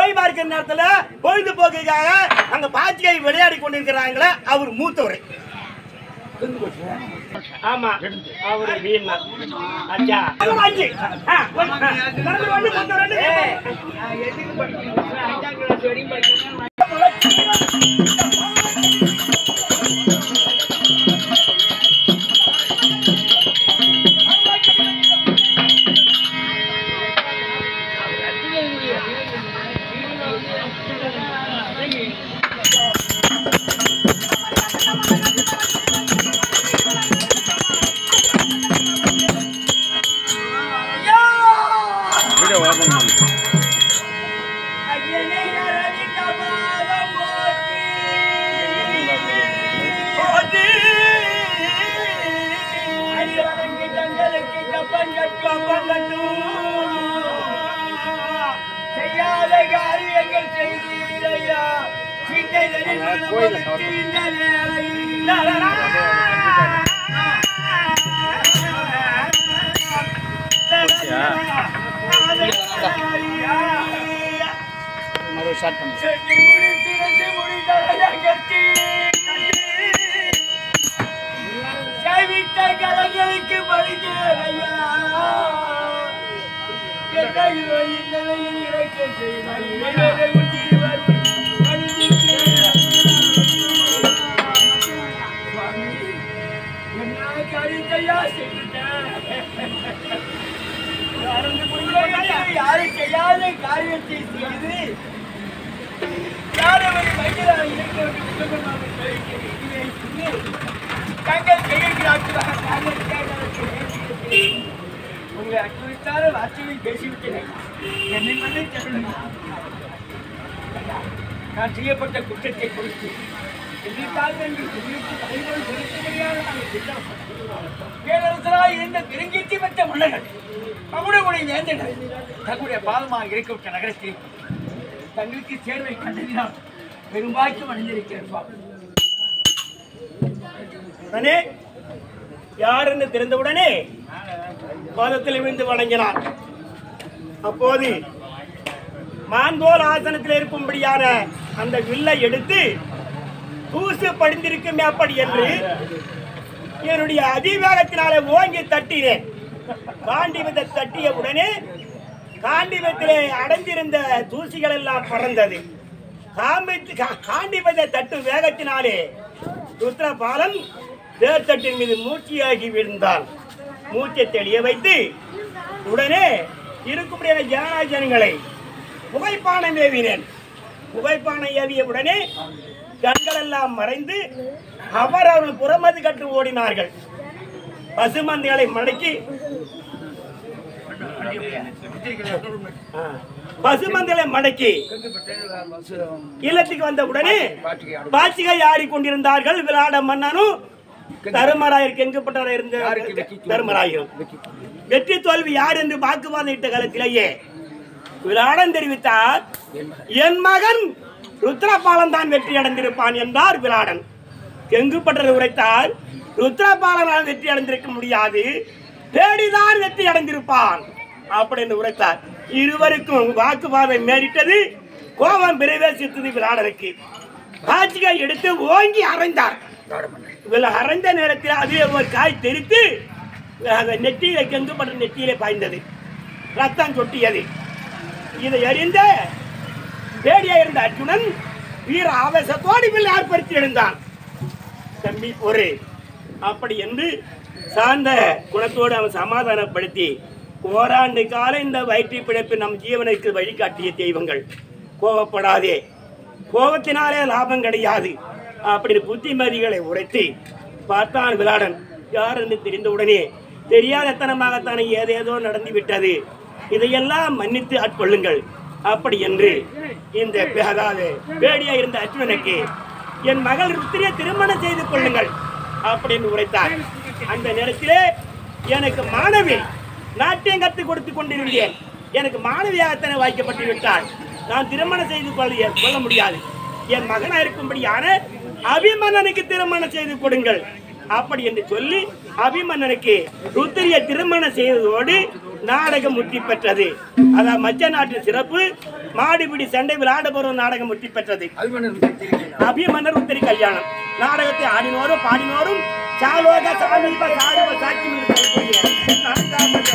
ஓய்வு பார்க்கிற நேரத்துல பொழுதுபோக்குக்காக அங்க பாச்சிகை விளையாடி கொண்டிருக்கிறாங்களே அவர் மூத்தவர் ஆமா அவரு வீணா அச்சா அவர் அஞ்சு ஆ, ஒண்ணு, ஆ, கடந்து வந்து மொத்தம் ரெண்டு பேர். போற்றி. செய்யாத காரியங்கள் செய்தீரையா சிந்தைகளில் மனமொழித்து இந்த வேளையில் சென்று முடித்து வந்து முடிந்ததையா கட்டி சேவித்த கரங்களுக்கு பலிதேரையா எத்தையோ இன்னவையில் இறக்க செய்தாய் என்ன காரியத்தையா யாரும் செய்யாத காரியத்தை செய்து யாரவரை மனிதராக இருக்கிறவர்கள் சுகமாக இருக்கிறேன் தங்கள் செய்கிறார்களாக தாங்கள் கேட்டதற்கு வேண்டியது உங்களை அச்சுறுத்தாத வார்த்தையில் பேசிவிட்டேன் என்னை மன்னித்து நான் செய்யப்பட்ட குற்றத்தை குறித்து எதிர்த்தால் என்று சொல்லிட்டு தலைவர் செலுத்தும்படியாக நாங்கள் திட்டம் பேரரசராய் இருந்த பெருங்கீட்டி பெற்ற மன்னர்கள் நம்முடைய உடைய வேந்தனர் தங்களுடைய பாதமாக இருக்கப்பட்ட நகரத்தில் தங்களுக்கு சேர்வை கண்டதினால் பெரும்பாய்க்கும் அணிந்திருக்கிறேன் சுவாமி உடனே யார் என்று தெரிந்தவுடனே பாதத்தில் விழுந்து வணங்கினார் அப்போது மாந்தோல் ஆசனத்தில் இருக்கும்படியான அந்த வில்லை எடுத்து தூசு படிந்திருக்குமே அப்படி என்று என்னுடைய அதிவேகத்தினாலே ஓங்கி தட்டினேன் காண்டிபத்தை தட்டிய உடனே காண்டிபத்திலே அடைந்திருந்த தூசிகள் எல்லாம் பறந்தது காம்பித்து கா- காண்டிபத்தை தட்டும் வேகத்தினாலே ருத்ரபாலன் தேர்தட்டின் மீது மூச்சியாகி விழுந்தான் மூச்சை தெளிய வைத்து உடனே இருக்கும்படியான ஜனநாயகங்களை புகைப்பானை ஏவினேன் புகைப்பானை ஏவிய உடனே கண்கள் எல்லாம் மறைந்து அவர் அவர்கள் புறமது கட்டு ஓடினார்கள் பசுமந்திகளை மடக்கி ஆ, பசுமந்திகளை மடக்கி இல்லத்துக்கு வந்த உடனே பாச்சிகை ஆடிக்கொண்டிருந்தார்கள் விளையாட மன்னனும் தருமராயருக்கு எங்கப்பட்டவராக இருந்த தருமராயரும் வெற்றி தோல்வி யார் என்று வாக்குவாதம் இட்ட காலத்திலேயே விராடன் தெரிவித்தார் என் மகன் ருத்ரபாலன் தான் வெற்றி அடைந்திருப்பான் என்றார் விராடன் கெங்குப்பட்டர் உரைத்தார் ருத்ரபாலனால் வெற்றி அடைந்திருக்க முடியாது தேடிதான் வெற்றி அடைந்திருப்பான் அப்படின்னு உரைத்தார் இருவருக்கும் வாக்குவாதம் மேறிட்டது கோபம் பிரவேசித்தது விராடனுக்கு காட்சியை எடுத்து ஓங்கி அரைந்தார் இதில் அரைந்த நேரத்தில் அதே ஒரு காய் தெரித்து அந்த நெற்றியில கெங்குப்பட்ட நெற்றியிலே பாய்ந்தது ரத்தம் சொட்டியது இதை அறிந்த தேடியா இருந்த அர்ஜுனன் வீர ஆவேசத்தோடு வில் ஆர்ப்பரித்து எழுந்தான் தம்பி ஒரு அப்படி என்று சார்ந்த குணத்தோடு அவன் சமாதானப்படுத்தி ஓராண்டு காலம் இந்த வயிற்று பிழைப்பு நம் ஜீவனுக்கு வழிகாட்டிய தெய்வங்கள் கோபப்படாதே கோபத்தினாலே லாபம் கிடையாது அப்படி புத்திமதிகளை உரைத்து பார்த்தான் விளாடன் யார் என்று தெரிந்தவுடனே தெரியாதத்தனமாகத்தானே ஏதேதோ நடந்து விட்டது இதையெல்லாம் மன்னித்து ஆட்கொள்ளுங்கள் அப்படி என்று இந்த பே- அதாவது பேடியா இருந்த அர்ஜுனனுக்கு என் மகள் ருத்திரியை திருமணம் செய்து கொள்ளுங்கள் அப்படின்னு உரைத்தார் அந்த நேரத்திலே எனக்கு மாணவி நாட்டியம் கற்றுக் கொடுத்து கொண்டிருந்தேன் எனக்கு மாணவியாகத்தானே வாய்க்கப்பட்டு விட்டால் நான் திருமணம் செய்து கொள்ள கொள்ள முடியாது என் மகனா இருக்கும்படியான அபிமன்னனுக்கு திருமணம் செய்து கொடுங்கள் அப்படி என்று சொல்லி அபிமன்னனுக்கு ருத்திரிய திருமணம் செய்ததோடு நாடகம் முற்றி பெற்றது அதான் மச்ச நாட்டு சிறப்பு மாடிபிடி சண்டை விளையாட போற நாடகம் வெற்றி பெற்றது அபிமன்னன் தெரிவிக்கிறார். அபிமன்னர் உத்தரி கல்யாணம் நாடகத்தை ஆடினோரும் பாடினோரும் சாலோக சாமீப சாருப சாட்சி மீது சொல்லக்கூடிய நான்காம்